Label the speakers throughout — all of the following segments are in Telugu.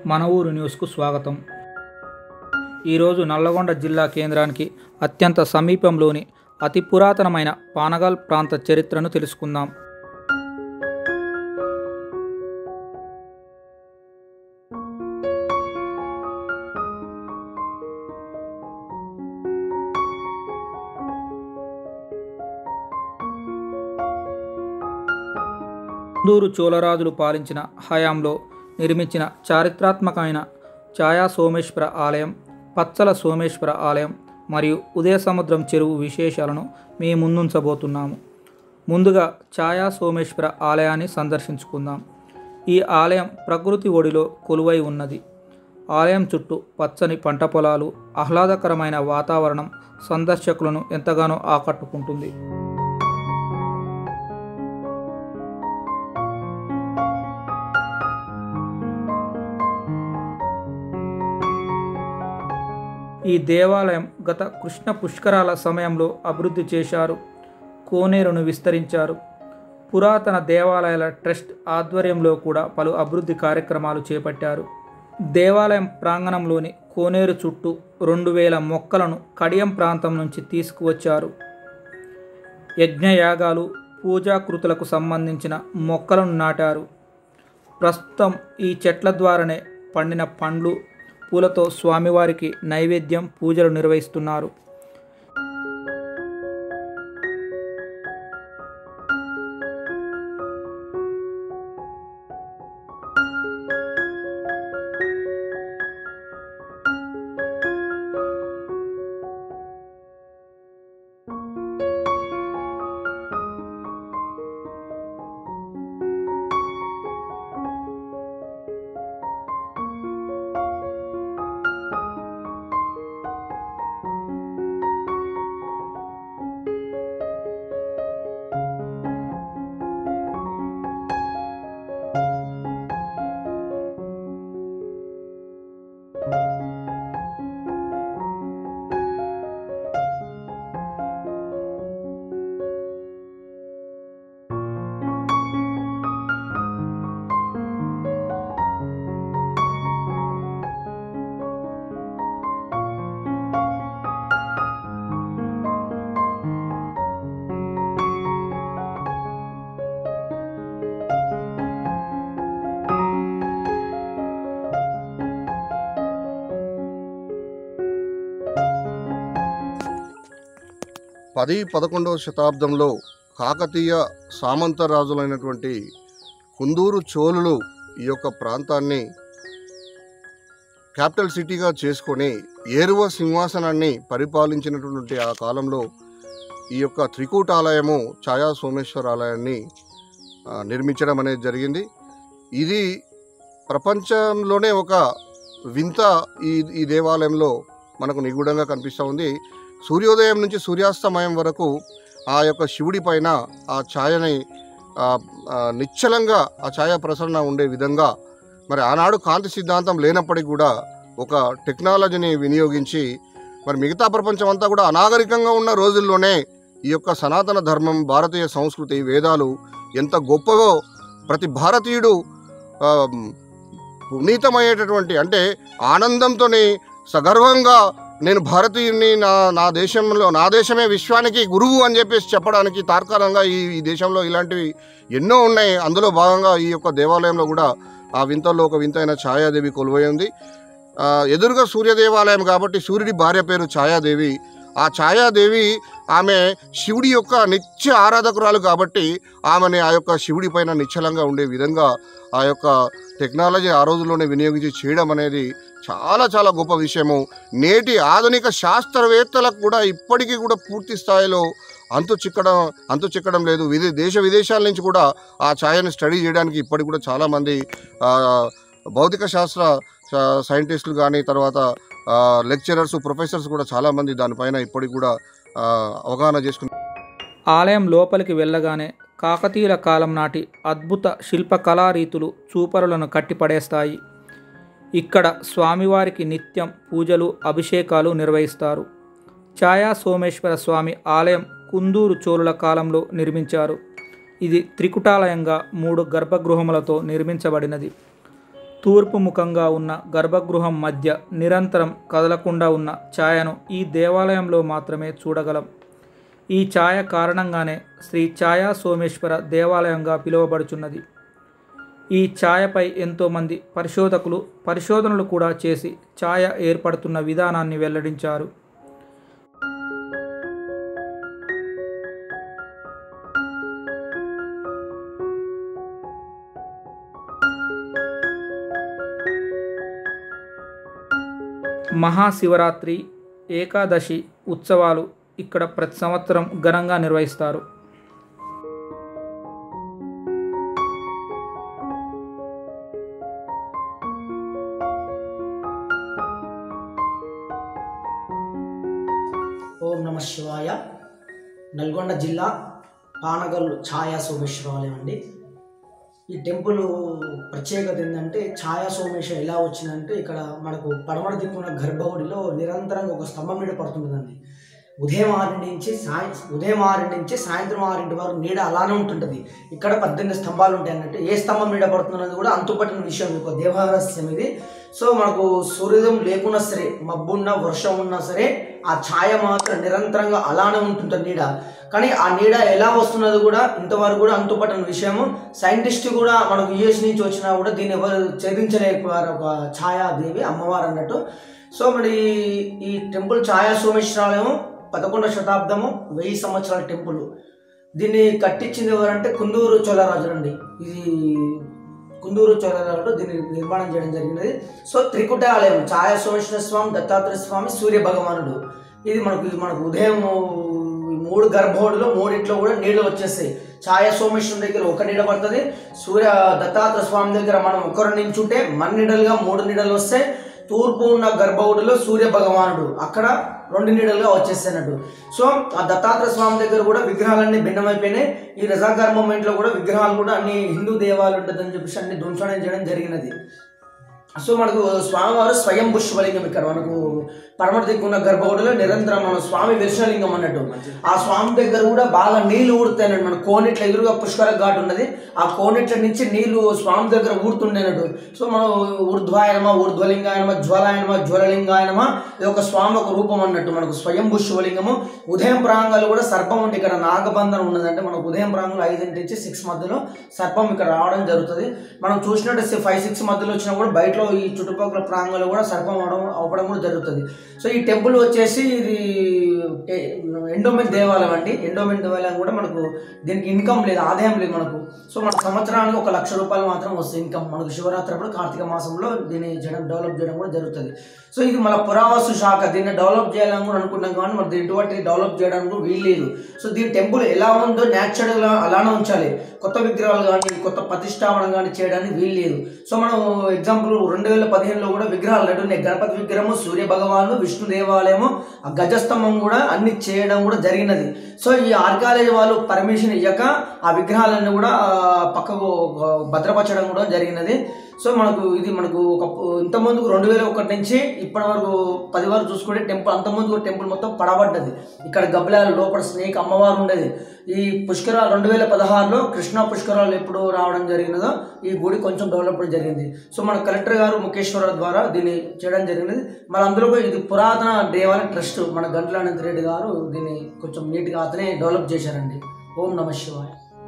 Speaker 1: మన ఊరు న్యూస్కు స్వాగతం ఈరోజు నల్లగొండ జిల్లా కేంద్రానికి అత్యంత సమీపంలోని అతి పురాతనమైన పానగల్ ప్రాంత చరిత్రను తెలుసుకుందాం కుందూరు చోళరాజులు పాలించిన హయాంలో నిర్మించిన చారిత్రాత్మకమైన ఛాయా సోమేశ్వర ఆలయం పచ్చల సోమేశ్వర ఆలయం మరియు ఉదయ సముద్రం చెరువు విశేషాలను మీ ముందుంచబోతున్నాము ముందుగా ఛాయా సోమేశ్వర ఆలయాన్ని సందర్శించుకుందాం ఈ ఆలయం ప్రకృతి ఒడిలో కొలువై ఉన్నది ఆలయం చుట్టూ పచ్చని పంట పొలాలు ఆహ్లాదకరమైన వాతావరణం సందర్శకులను ఎంతగానో ఆకట్టుకుంటుంది ఈ దేవాలయం గత కృష్ణ పుష్కరాల సమయంలో అభివృద్ధి చేశారు కోనేరును విస్తరించారు పురాతన దేవాలయాల ట్రస్ట్ ఆధ్వర్యంలో కూడా పలు అభివృద్ధి కార్యక్రమాలు చేపట్టారు దేవాలయం ప్రాంగణంలోని కోనేరు చుట్టూ రెండు వేల మొక్కలను కడియం ప్రాంతం నుంచి తీసుకువచ్చారు యజ్ఞయాగాలు పూజాకృతులకు సంబంధించిన మొక్కలను నాటారు ప్రస్తుతం ఈ చెట్ల ద్వారానే పండిన పండ్లు పూలతో స్వామివారికి నైవేద్యం పూజలు నిర్వహిస్తున్నారు
Speaker 2: పది పదకొండవ శతాబ్దంలో కాకతీయ సామంత రాజులైనటువంటి కుందూరు చోళులు ఈ యొక్క ప్రాంతాన్ని క్యాపిటల్ సిటీగా చేసుకొని ఏరువ సింహాసనాన్ని పరిపాలించినటువంటి ఆ కాలంలో ఈ యొక్క త్రికూటాలయము ఛాయా సోమేశ్వర ఆలయాన్ని ఆ, నిర్మించడం అనేది జరిగింది ఇది ప్రపంచంలోనే ఒక వింత ఈ ఈ దేవాలయంలో మనకు నిగూఢంగా కనిపిస్తూ ఉంది సూర్యోదయం నుంచి సూర్యాస్తమయం వరకు ఆ యొక్క శివుడి పైన ఆ ఛాయని ఆ, ఆ, నిశ్చలంగా ఆ ఛాయ ప్రసరణ ఉండే విధంగా మరి ఆనాడు కాంతి సిద్ధాంతం లేనప్పటికీ కూడా ఒక టెక్నాలజీని వినియోగించి మరి మిగతా ప్రపంచం అంతా కూడా అనాగరికంగా ఉన్న రోజుల్లోనే ఈ యొక్క సనాతన ధర్మం భారతీయ సంస్కృతి వేదాలు ఎంత గొప్పగో ప్రతి భారతీయుడు ఆ, పునీతమయ్యేటటువంటి అంటే ఆనందంతోని సగర్వంగా నేను భారతీయుని నా నా దేశంలో నా దేశమే విశ్వానికి గురువు అని చెప్పేసి చెప్పడానికి తార్కాణంగా ఈ ఈ దేశంలో ఇలాంటివి ఎన్నో ఉన్నాయి అందులో భాగంగా ఈ యొక్క దేవాలయంలో కూడా ఆ వింతల్లో ఒక వింతైన ఛాయాదేవి కొలువై ఉంది ఆ, ఎదురుగా సూర్య దేవాలయం కాబట్టి సూర్యుడి భార్య పేరు ఛాయాదేవి ఆ ఛాయాదేవి ఆమె శివుడి యొక్క నిత్య ఆరాధకురాలు కాబట్టి ఆమెని ఆ యొక్క శివుడి పైన నిశ్చలంగా ఉండే విధంగా ఆ యొక్క టెక్నాలజీ ఆ రోజుల్లోనే వినియోగించి చేయడం అనేది చాలా చాలా గొప్ప విషయము నేటి ఆధునిక శాస్త్రవేత్తలకు కూడా ఇప్పటికీ కూడా పూర్తి స్థాయిలో అంతు చిక్కడం అంతు చిక్కడం లేదు విదే దేశ విదేశాల నుంచి కూడా ఆ ఛాయని స్టడీ చేయడానికి ఇప్పటికి కూడా చాలామంది ఆ, భౌతిక శాస్త్ర స- సైంటిస్టులు కానీ తర్వాత ఆ, లెక్చరర్స్ ప్రొఫెసర్స్ కూడా చాలామంది దానిపైన ఇప్పటికి కూడా ఆ, అవగాహన చేసుకుని
Speaker 1: ఆలయం లోపలికి వెళ్ళగానే కాకతీయుల కాలం నాటి అద్భుత శిల్పకళా రీతులు చూపరులను కట్టిపడేస్తాయి ఇక్కడ స్వామివారికి నిత్యం పూజలు అభిషేకాలు నిర్వహిస్తారు ఛాయా సోమేశ్వర స్వామి ఆలయం కుందూరు చోళుల కాలంలో నిర్మించారు ఇది త్రికుటాలయంగా మూడు గర్భగృహములతో నిర్మించబడినది తూర్పు ముఖంగా ఉన్న గర్భగృహం మధ్య నిరంతరం కదలకుండా ఉన్న ఛాయను ఈ దేవాలయంలో మాత్రమే చూడగలం ఈ ఛాయ కారణంగానే శ్రీ ఛాయా సోమేశ్వర దేవాలయంగా పిలువబడుచున్నది ఈ ఛాయపై ఎంతోమంది పరిశోధకులు పరిశోధనలు కూడా చేసి ఛాయ ఏర్పడుతున్న విధానాన్ని వెల్లడించారు మహాశివరాత్రి ఏకాదశి ఉత్సవాలు ఇక్కడ ప్రతి సంవత్సరం ఘనంగా నిర్వహిస్తారు
Speaker 3: ఓం నమ శివాయ నల్గొండ జిల్లా పానగల్లు ఛాయా సోమేశ్వరాలయం అండి ఈ టెంపుల్ ప్రత్యేకత ఏంటంటే ఛాయా సోమేశ్వరం ఎలా వచ్చిందంటే ఇక్కడ మనకు పడమర దిక్కున గర్భగుడిలో నిరంతరంగా ఒక స్తంభం మీద పడుతుంటుందండి ఉదయం ఆరింటి నుంచి సాయ ఉదయం ఆరింటి నుంచి సాయంత్రం ఆరింటి వరకు నీడ అలానే ఉంటుంటుంది ఇక్కడ పద్దెనిమిది స్తంభాలు ఉంటాయి అన్నట్టు ఏ స్తంభం నీడ పడుతున్నది కూడా అంతుపట్టిన విషయం ఒక దేవరహస్యం ఇది సో మనకు సూర్యోదయం లేకున్నా సరే మబ్బున్నా వర్షం ఉన్నా సరే ఆ ఛాయ మాత్రం నిరంతరంగా అలానే ఉంటుంటుంది నీడ కానీ ఆ నీడ ఎలా వస్తున్నది కూడా ఇంతవరకు కూడా అంతుపట్టని విషయము సైంటిస్ట్ కూడా మనకు యుఎస్ నుంచి వచ్చినా కూడా దీన్ని ఎవరు ఛేదించలేకపోయారు ఒక ఛాయాదేవి అమ్మవారు అన్నట్టు సో మరి ఈ టెంపుల్ ఛాయా సోమేశ్వరాలయం పదకొండవ శతాబ్దము వెయ్యి సంవత్సరాల టెంపుల్ దీన్ని కట్టించింది ఎవరంటే కుందూరు చోళరాజులు అండి ఇది కుందూరు చోళరాజులు దీన్ని నిర్మాణం చేయడం జరిగినది సో త్రికుట ఆలయం ఛాయా సోమేశ్వర స్వామి దత్తాత్రేయ స్వామి సూర్య భగవానుడు ఇది మనకు ఇది మనకు ఉదయం ఈ మూడు గర్భోడులో మూడిట్లో కూడా నీళ్ళు వచ్చేస్తాయి ఛాయా సోమేశ్వరం దగ్గర ఒక నీడ పడుతుంది సూర్య దత్తాత్రేయ స్వామి దగ్గర మనం ఒకరు నించుంటే మన నీడలుగా మూడు నీడలు వస్తాయి తూర్పు ఉన్న గర్భగుడిలో సూర్య భగవానుడు అక్కడ రెండు నీడలుగా వచ్చేస్తాయన్నట్టు సో ఆ దత్తాత్రేయ స్వామి దగ్గర కూడా విగ్రహాలన్నీ భిన్నమైపోయినాయి ఈ రజాకార్ మూమెంట్ లో కూడా విగ్రహాలు కూడా అన్ని హిందూ దేవాలయాలు ఉంటుందని చెప్పేసి అన్ని ధ్వంసనం చేయడం జరిగినది సో మనకు స్వామివారు స్వయం పుష్పలింగం ఇక్కడ మనకు పరమటి దిక్కున్న గర్భగుడిలో నిరంతరం మన స్వామి విర్షలింగం అన్నట్టు ఆ స్వామి దగ్గర కూడా బాగా నీళ్లు ఊడుతాయి అన్నట్టు మన కోనిట్ల ఎదురుగా పుష్కర ఘాట్ ఉన్నది ఆ కోనిట్ల నుంచి నీళ్లు స్వామి దగ్గర ఊడుతుండే అన్నట్టు సో మనం ఊర్ధ్వాయనమా ఊర్ధ్వలింగాయనమా జ్వలాయనమా జ్వలలింగాయనమా ఇది ఒక స్వామి ఒక రూపం అన్నట్టు మనకు స్వయంభు శివలింగము ఉదయం ప్రాంగాలు కూడా సర్పం ఉంటే ఇక్కడ నాగబంధనం ఉన్నదంటే మనకు ఉదయం ప్రాంగంలో ఐదింటి నుంచి సిక్స్ మధ్యలో సర్పం ఇక్కడ రావడం జరుగుతుంది మనం చూసినట్టు ఫైవ్ సిక్స్ మధ్యలో వచ్చినా కూడా బయటలో ఈ చుట్టుపక్కల ప్రాంగంలో కూడా సర్పం అవడం అవ్వడం కూడా జరుగుతుంది సో ఈ టెంపుల్ వచ్చేసి ఇది ఎండోమెంట్ దేవాలయం అండి ఎండోమెంట్ దేవాలయం కూడా మనకు దీనికి ఇన్కమ్ లేదు ఆదాయం లేదు మనకు సో మన సంవత్సరానికి ఒక లక్ష రూపాయలు మాత్రం వస్తుంది ఇన్కమ్ మనకు శివరాత్రి అప్పుడు కార్తీక మాసంలో దీన్ని చేయడం డెవలప్ చేయడం కూడా జరుగుతుంది సో ఇది మన పురావస్తు శాఖ దీన్ని డెవలప్ చేయాలని కూడా అనుకుంటాం కానీ మరి దీని ఇటువంటి డెవలప్ చేయడానికి కూడా వీల్లేదు సో దీని టెంపుల్ ఎలా ఉందో న్యాచురల్గా అలానే ఉంచాలి కొత్త విగ్రహాలు కానీ కొత్త ప్రతిష్టాపన కానీ చేయడానికి వీల్లేదు సో మనం ఎగ్జాంపుల్ రెండు వేల పదిహేనులో కూడా విగ్రహాలు రెండు ఉన్నాయి గణపతి విగ్రహము సూర్య భగవాను విష్ణు దేవాలయము ఆ గజస్తంభం కూడా అన్ని చేయడం కూడా జరిగినది సో ఈ ఆర్కాలజీ వాళ్ళు పర్మిషన్ ఇవ్వక ఆ విగ్రహాలన్నీ కూడా ఆ, పక్కకు ఆ, భద్రపరచడం కూడా జరిగినది సో మనకు ఇది మనకు ఒక ఇంత ముందుకు రెండు వేల ఒకటి నుంచి ఇప్పటి వరకు పది వరకు చూసుకుంటే టెంపుల్ అంత ముందు టెంపుల్ మొత్తం పడబడ్డది ఇక్కడ గబ్బలాలు లోపల స్నేక్ అమ్మవారు ఉండేది ఈ పుష్కరాలు రెండు వేల పదహారులో కృష్ణా పుష్కరాలు ఎప్పుడు రావడం జరిగినదో ఈ గుడి కొంచెం డెవలప్మెంట్ జరిగింది సో మన కలెక్టర్ గారు ముఖేశ్వరరావు ద్వారా దీన్ని చేయడం జరిగినది మన అందులో కూడా ఇది పురాతన దేవాలయ ట్రస్ట్ మన గంటల అనంత రెడ్డి గారు దీన్ని కొంచెం నీట్గా అతనే డెవలప్ చేశారండి ఓం నమ శివాయ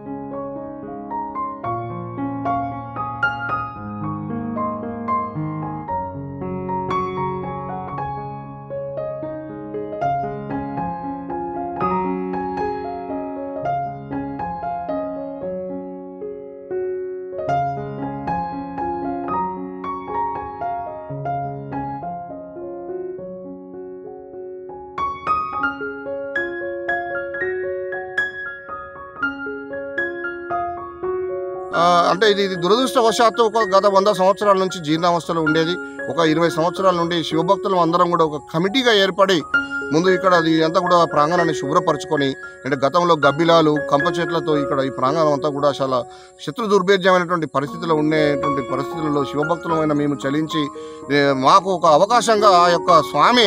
Speaker 2: ఆ, అంటే ఇది ఇది దురదృష్టవశాత్తు ఒక గత వంద సంవత్సరాల నుంచి జీర్ణావస్థలో ఉండేది ఒక ఇరవై సంవత్సరాల నుండి శివభక్తులు అందరం కూడా ఒక కమిటీగా ఏర్పడి ముందు ఇక్కడ అది అంతా కూడా ప్రాంగణాన్ని శుభ్రపరచుకొని అంటే గతంలో గబ్బిలాలు కంప చెట్లతో ఇక్కడ ఈ ప్రాంగణం అంతా కూడా చాలా శత్రు దుర్భేద్యమైనటువంటి పరిస్థితిలో ఉండేటువంటి పరిస్థితులలో శివభక్తులమైన మేము చలించి ఏ, మాకు ఒక అవకాశంగా ఆ యొక్క స్వామి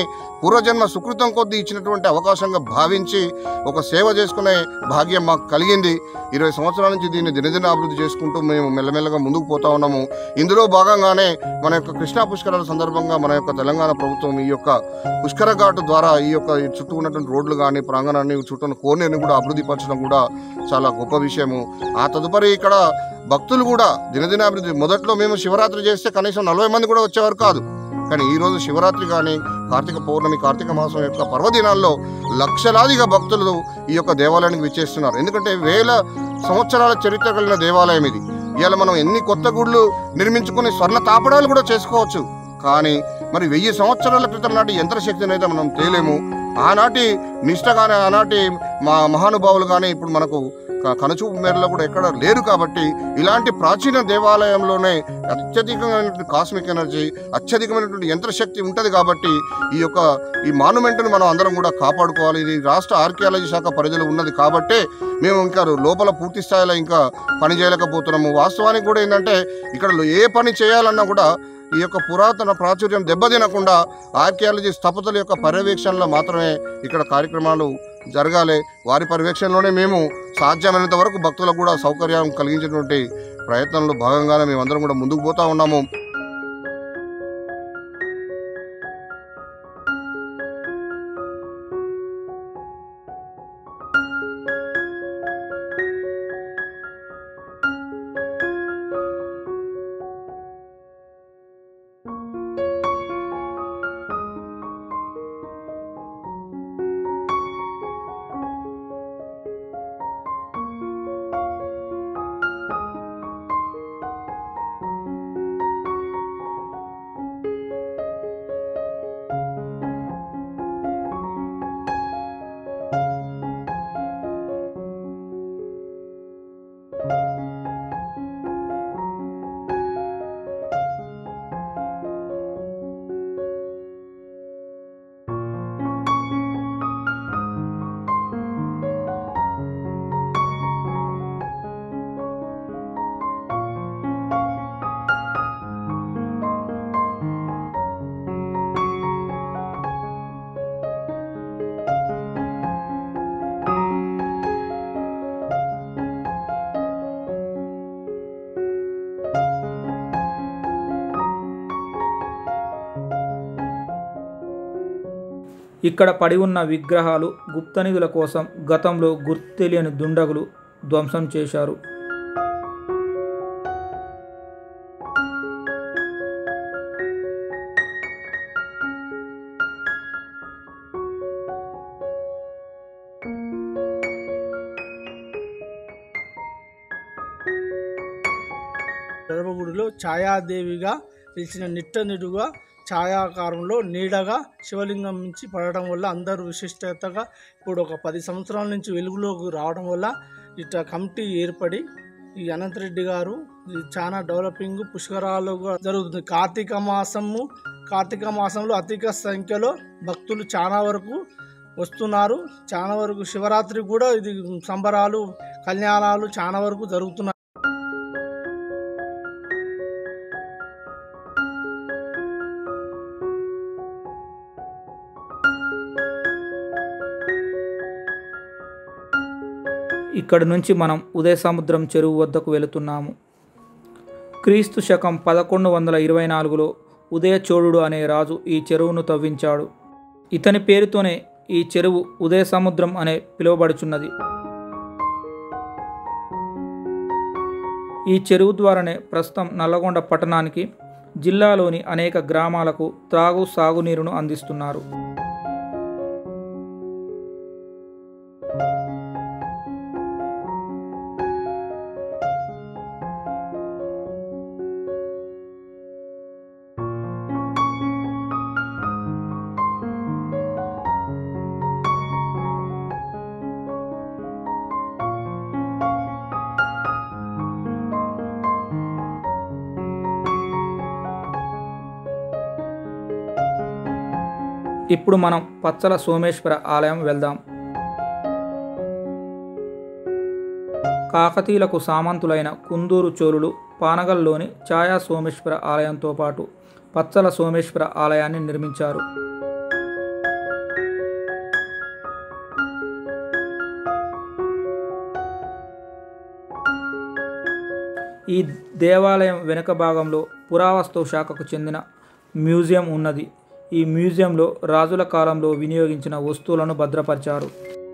Speaker 2: పూర్వజన్మ సుకృతం కొద్దీ ఇచ్చినటువంటి అవకాశంగా భావించి ఒక సేవ చేసుకునే భాగ్యం మాకు కలిగింది ఇరవై సంవత్సరాల నుంచి దీన్ని దినదిన అభివృద్ధి చేసుకుంటూ మేము మెల్లమెల్లగా ముందుకు పోతా ఉన్నాము ఇందులో భాగంగానే మన యొక్క కృష్ణా పుష్కరాల సందర్భంగా మన యొక్క తెలంగాణ ప్రభుత్వం ఈ యొక్క పుష్కర ఘాటు ద్వారా ఈ యొక్క ఈ చుట్టూ ఉన్నటువంటి రోడ్లు కానీ ప్రాంగణాన్ని చుట్టూ ఉన్న కోనేరుని కూడా అభివృద్ధి పరచడం కూడా చాలా గొప్ప విషయము ఆ తదుపరి ఇక్కడ భక్తులు కూడా దినదినాభివృద్ధి మొదట్లో మేము శివరాత్రి చేస్తే కనీసం నలభై మంది కూడా వచ్చేవారు కాదు కానీ ఈ రోజు శివరాత్రి కానీ కార్తీక పౌర్ణమి కార్తీక మాసం యొక్క పర్వదినాల్లో లక్షలాదిగా భక్తులు ఈ యొక్క దేవాలయానికి విచ్చేస్తున్నారు ఎందుకంటే వేల సంవత్సరాల చరిత్ర కలిగిన దేవాలయం ఇది ఇవాళ మనం ఎన్ని కొత్త గుళ్ళు నిర్మించుకుని స్వర్ణ తాపడాలు కూడా చేసుకోవచ్చు కానీ మరి వెయ్యి సంవత్సరాల క్రితం నాటి యంత్రశక్తిని అయితే మనం తేలేము ఆనాటి నిష్ట కానీ ఆనాటి మా మహానుభావులు కానీ ఇప్పుడు మనకు క- కనుచూపు మేరలో కూడా ఎక్కడ లేరు కాబట్టి ఇలాంటి ప్రాచీన దేవాలయంలోనే అత్యధికమైనటువంటి కాస్మిక్ ఎనర్జీ అత్యధికమైనటువంటి యంత్రశక్తి ఉంటుంది కాబట్టి ఈ యొక్క ఈ మాన్యుమెంట్ను మనం అందరం కూడా కాపాడుకోవాలి ఇది రాష్ట్ర ఆర్కియాలజీ శాఖ పరిధిలో ఉన్నది కాబట్టే మేము ఇంకా లోపల పూర్తి స్థాయిలో ఇంకా పని చేయలేకపోతున్నాము వాస్తవానికి కూడా ఏంటంటే ఇక్కడ ఏ పని చేయాలన్నా కూడా ఈ యొక్క పురాతన ప్రాచుర్యం దెబ్బతినకుండా ఆర్కియాలజీ స్థపతుల యొక్క పర్యవేక్షణలో మాత్రమే ఇక్కడ కార్యక్రమాలు జరగాలి వారి పర్యవేక్షణలోనే మేము సాధ్యమైనంత వరకు భక్తులకు కూడా సౌకర్యం కలిగించేటువంటి ప్రయత్నంలో భాగంగానే మేమందరం కూడా ముందుకు పోతా ఉన్నాము
Speaker 1: ఇక్కడ పడి ఉన్న విగ్రహాలు గుప్తనిధుల కోసం గతంలో గుర్తు తెలియని దుండగులు ధ్వంసం చేశారు
Speaker 4: గర్భగుడిలో ఛాయాదేవిగా నిలిచిన నిట్ట నిడుగా ఛాయాకారంలో నీడగా శివలింగం నుంచి పడడం వల్ల అందరూ విశిష్టతగా ఇప్పుడు ఒక పది సంవత్సరాల నుంచి వెలుగులోకి రావడం వల్ల ఇట్లా కమిటీ ఏర్పడి ఈ అనంతరెడ్డి గారు ఇది చాలా డెవలపింగ్ పుష్కరాలుగా జరుగుతుంది కార్తీక మాసము కార్తీక మాసంలో అధిక సంఖ్యలో భక్తులు చాలా వరకు వస్తున్నారు చాలా వరకు శివరాత్రి కూడా ఇది సంబరాలు కళ్యాణాలు చాలా వరకు జరుగుతున్నాయి
Speaker 1: ఇక్కడి నుంచి మనం ఉదయ సముద్రం చెరువు వద్దకు వెళుతున్నాము క్రీస్తు శకం పదకొండు వందల ఇరవై నాలుగులో ఉదయ చోళుడు అనే రాజు ఈ చెరువును తవ్వించాడు ఇతని పేరుతోనే ఈ చెరువు ఉదయ సముద్రం అనే పిలువబడుచున్నది ఈ చెరువు ద్వారానే ప్రస్తుతం నల్లగొండ పట్టణానికి జిల్లాలోని అనేక గ్రామాలకు త్రాగు సాగునీరును అందిస్తున్నారు ఇప్పుడు మనం పచ్చల సోమేశ్వర ఆలయం వెళ్దాం కాకతీయులకు సామంతులైన కుందూరు చోళులు పానగల్లోని ఛాయా సోమేశ్వర ఆలయంతో పాటు పచ్చల సోమేశ్వర ఆలయాన్ని నిర్మించారు ఈ దేవాలయం వెనుక భాగంలో పురావస్తు శాఖకు చెందిన మ్యూజియం ఉన్నది ఈ మ్యూజియంలో రాజుల కాలంలో వినియోగించిన వస్తువులను భద్రపరిచారు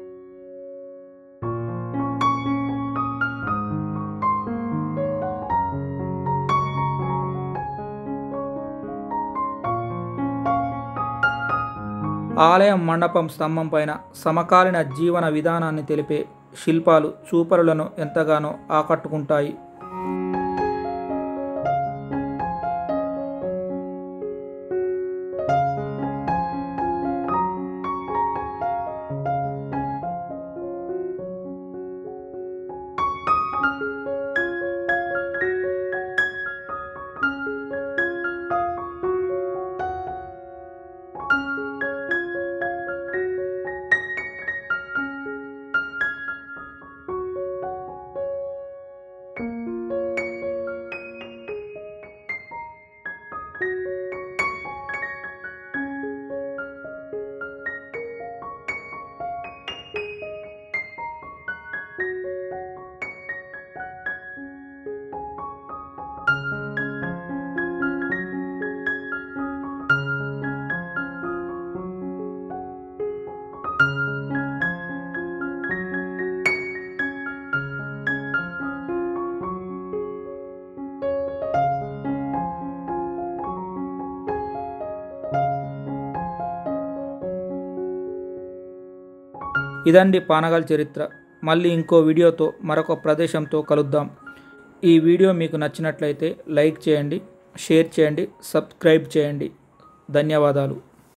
Speaker 1: ఆలయం మండపం స్తంభం పైన సమకాలీన జీవన విధానాన్ని తెలిపే శిల్పాలు చూపరులను ఎంతగానో ఆకట్టుకుంటాయి ఇదండి పానగల్ చరిత్ర మళ్ళీ ఇంకో వీడియోతో మరొక ప్రదేశంతో కలుద్దాం ఈ వీడియో మీకు నచ్చినట్లయితే లైక్ చేయండి షేర్ చేయండి సబ్స్క్రైబ్ చేయండి ధన్యవాదాలు